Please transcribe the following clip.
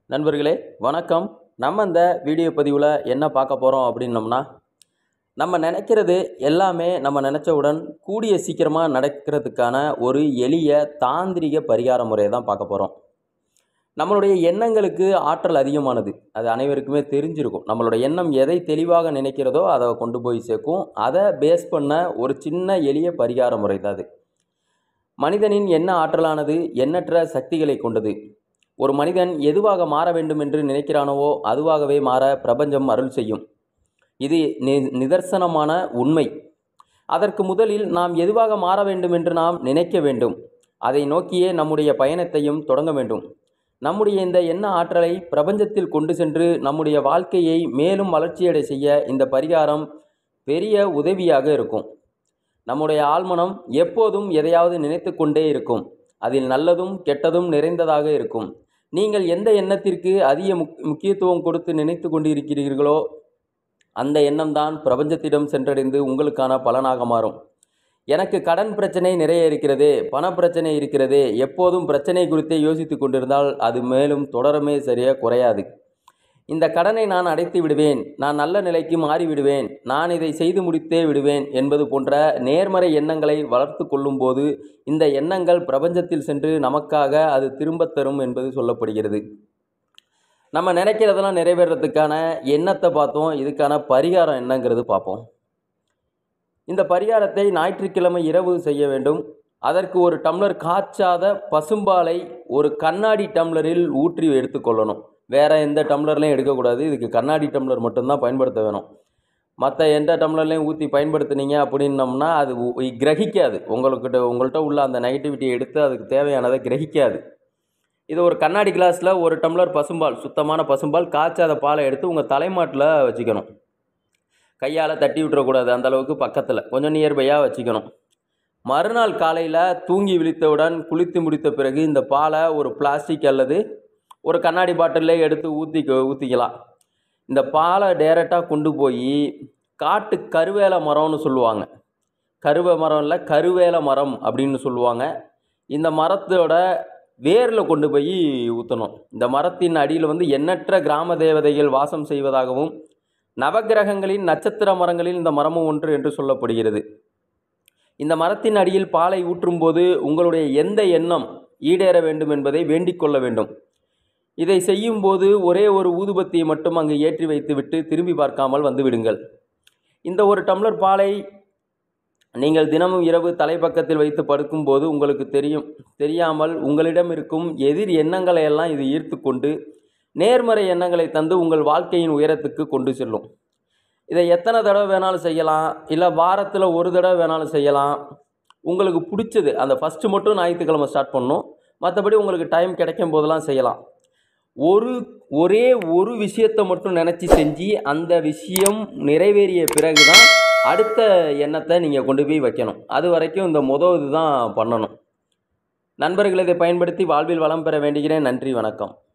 நண்பர்களே வணக்கம் நம்ம இந்த வீடியோ பதிவில் என்ன பார்க்க போகிறோம் அப்படின்னம்னா நம்ம நினைக்கிறது எல்லாமே நம்ம நினச்சவுடன் கூடிய சீக்கிரமாக நடக்கிறதுக்கான ஒரு எளிய தாந்திரிக பரிகார முறையை தான் பார்க்க போகிறோம் நம்மளுடைய எண்ணங்களுக்கு ஆற்றல் அதிகமானது அது அனைவருக்குமே தெரிஞ்சிருக்கும் நம்மளோட எண்ணம் எதை தெளிவாக நினைக்கிறதோ அதை கொண்டு போய் சேர்க்கும் அதை பேஸ் பண்ண ஒரு சின்ன எளிய பரிகார முறை தான் அது மனிதனின் எண்ண ஆற்றலானது எண்ணற்ற சக்திகளை கொண்டது ஒரு மனிதன் எதுவாக மாற வேண்டும் என்று நினைக்கிறானவோ அதுவாகவே மாற பிரபஞ்சம் அருள் செய்யும் இது நி நிதர்சனமான உண்மை அதற்கு முதலில் நாம் எதுவாக மாற வேண்டும் என்று நாம் நினைக்க வேண்டும் அதை நோக்கியே நம்முடைய பயணத்தையும் தொடங்க வேண்டும் நம்முடைய இந்த எண்ண ஆற்றலை பிரபஞ்சத்தில் கொண்டு சென்று நம்முடைய வாழ்க்கையை மேலும் வளர்ச்சியடை செய்ய இந்த பரிகாரம் பெரிய உதவியாக இருக்கும் நம்முடைய ஆழ்மனம் எப்போதும் எதையாவது நினைத்து கொண்டே இருக்கும் அதில் நல்லதும் கெட்டதும் நிறைந்ததாக இருக்கும் நீங்கள் எந்த எண்ணத்திற்கு அதிக முக் முக்கியத்துவம் கொடுத்து நினைத்து கொண்டிருக்கிறீர்களோ அந்த எண்ணம்தான் பிரபஞ்சத்திடம் சென்றடைந்து உங்களுக்கான பலனாக மாறும் எனக்கு கடன் பிரச்சனை நிறைய இருக்கிறது பண பிரச்சனை இருக்கிறது எப்போதும் பிரச்சனை குறித்தே யோசித்து கொண்டிருந்தால் அது மேலும் தொடரமே சரியாக குறையாது இந்த கடனை நான் அடைத்து விடுவேன் நான் நல்ல நிலைக்கு மாறி விடுவேன் நான் இதை செய்து முடித்தே விடுவேன் என்பது போன்ற நேர்மறை எண்ணங்களை வளர்த்து கொள்ளும்போது இந்த எண்ணங்கள் பிரபஞ்சத்தில் சென்று நமக்காக அது திரும்பத் தரும் என்பது சொல்லப்படுகிறது நம்ம நினைக்கிறதெல்லாம் நிறைவேறதுக்கான எண்ணத்தை பார்த்தோம் இதுக்கான பரிகாரம் என்னங்கிறது பார்ப்போம் இந்த பரிகாரத்தை ஞாயிற்றுக்கிழமை இரவு செய்ய வேண்டும் அதற்கு ஒரு டம்ளர் காய்ச்சாத பசும்பாலை ஒரு கண்ணாடி டம்ளரில் ஊற்றி எடுத்துக்கொள்ளணும் வேறு எந்த டம்ளர்லையும் எடுக்கக்கூடாது இதுக்கு கண்ணாடி டம்ளர் மட்டும்தான் பயன்படுத்த வேணும் மற்ற எந்த டம்ளர்லையும் ஊற்றி பயன்படுத்துனீங்க அப்படின்னம்னா அது உ- கிரகிக்காது உங்கள்கிட்ட உங்கள்கிட்ட உள்ள அந்த நெகட்டிவிட்டியை எடுத்து அதுக்கு தேவையானதை கிரகிக்காது இது ஒரு கண்ணாடி கிளாஸில் ஒரு டம்ளர் பசும்பால் சுத்தமான பசும்பால் காய்ச்சாத பாலை எடுத்து உங்கள் தலைமாட்டில் வச்சுக்கணும் கையால் தட்டி விட்டுறக்கூடாது அந்த அளவுக்கு பக்கத்தில் கொஞ்சம் நியர்பையாக வச்சுக்கணும் மறுநாள் காலையில் தூங்கி விழித்தவுடன் குளித்து முடித்த பிறகு இந்த பாலை ஒரு பிளாஸ்டிக் அல்லது ஒரு கண்ணாடி பாட்டிலே எடுத்து ஊற்றிக்க ஊற்றிக்கலாம் இந்த பாலை டேரெக்டாக கொண்டு போய் காட்டு கருவேல மரம்னு சொல்லுவாங்க கருவே மரம் இல்லை கருவேல மரம் அப்படின்னு சொல்லுவாங்க இந்த மரத்தோட வேரில் கொண்டு போய் ஊற்றணும் இந்த மரத்தின் அடியில் வந்து எண்ணற்ற கிராம தேவதைகள் வாசம் செய்வதாகவும் நவக்கிரகங்களின் நட்சத்திர மரங்களில் இந்த மரமும் ஒன்று என்று சொல்லப்படுகிறது இந்த மரத்தின் அடியில் பாலை ஊற்றும்போது உங்களுடைய எந்த எண்ணம் ஈடேற வேண்டும் என்பதை வேண்டிக் கொள்ள வேண்டும் இதை செய்யும்போது ஒரே ஒரு ஊதுபத்தியை மட்டும் அங்கு ஏற்றி வைத்துவிட்டு திரும்பி பார்க்காமல் வந்து விடுங்கள் இந்த ஒரு டம்ளர் பாலை நீங்கள் தினமும் இரவு தலைப்பக்கத்தில் வைத்து படுக்கும்போது உங்களுக்கு தெரியும் தெரியாமல் உங்களிடம் இருக்கும் எதிர் எண்ணங்களை எல்லாம் இது ஈர்த்து கொண்டு நேர்மறை எண்ணங்களை தந்து உங்கள் வாழ்க்கையின் உயரத்துக்கு கொண்டு செல்லும் இதை எத்தனை தடவை வேணாலும் செய்யலாம் இல்லை வாரத்தில் ஒரு தடவை வேணாலும் செய்யலாம் உங்களுக்கு பிடிச்சது அந்த ஃபஸ்ட்டு மட்டும் ஞாயிற்றுக்கிழமை ஸ்டார்ட் பண்ணணும் மற்றபடி உங்களுக்கு டைம் கிடைக்கும் போதெல்லாம் செய்யலாம் ஒரு ஒரே ஒரு விஷயத்தை மட்டும் நினச்சி செஞ்சு அந்த விஷயம் நிறைவேறிய பிறகு தான் அடுத்த எண்ணத்தை நீங்கள் கொண்டு போய் வைக்கணும் அது வரைக்கும் இந்த மொதல் இதுதான் பண்ணணும் நண்பர்கள் இதை பயன்படுத்தி வாழ்வில் வளம் பெற வேண்டுகிறேன் நன்றி வணக்கம்